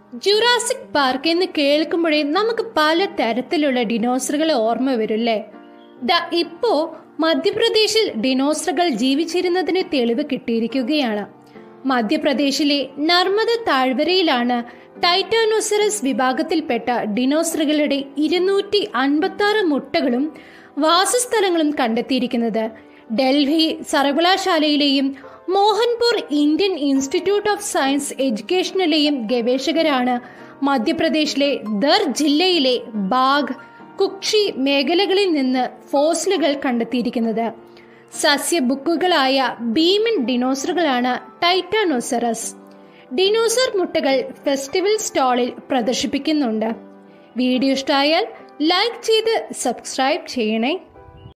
Jurassic park എന്ന് കേൾക്കുമ്പോഴേ നമുക്ക് പല തരത്തിലുള്ള ഡിനോസറുകളെ ഓർമ്മ വരില്ലേ ദാ ഇപ്പോ മധ്യപ്രദേശിൽ ഡിനോസറുകൾ ജീവിച്ചിരുന്നതിന് തെളിവ് കിട്ടിയിരിക്കുകയാണ് മധ്യപ്രദേശിലെ നർമ്മദ താഴ്വരയിലാണ് ടൈറ്റാനോസറസ് വിഭാഗത്തിൽപ്പെട്ട ഡിനോസറുകളുടെ ഇരുന്നൂറ്റി അൻപത്തി ആറ് മുട്ടകളും വാസസ്ഥലങ്ങളും കണ്ടെത്തിയിരിക്കുന്നത് ഡൽഹി സർവകലാശാലയിലെയും Mohanpur Indian institute of science എഡ്യൂക്കേഷനിലെയും ഗവേഷകരാണ് മധ്യപ്രദേശിലെ ദർ ജില്ലയിലെ ബാഗ് കുക്ഷി മേഖലകളിൽ നിന്ന് ഫോസിലുകൾ കണ്ടെത്തിയിരിക്കുന്നത് സസ്യബുക്കുകളായ ഭീമൻ ഡിനോസറുകളാണ് ടൈറ്റാനോസറസ് ഡിനോസർ മുട്ടകൾ ഫെസ്റ്റിവൽ സ്റ്റാളിൽ പ്രദർശിപ്പിക്കുന്നുണ്ട് വീഡിയോ ഇഷ്ടമായാൽ ലൈക്ക് ചെയ്ത് സബ്സ്ക്രൈബ് ചെയ്യണേ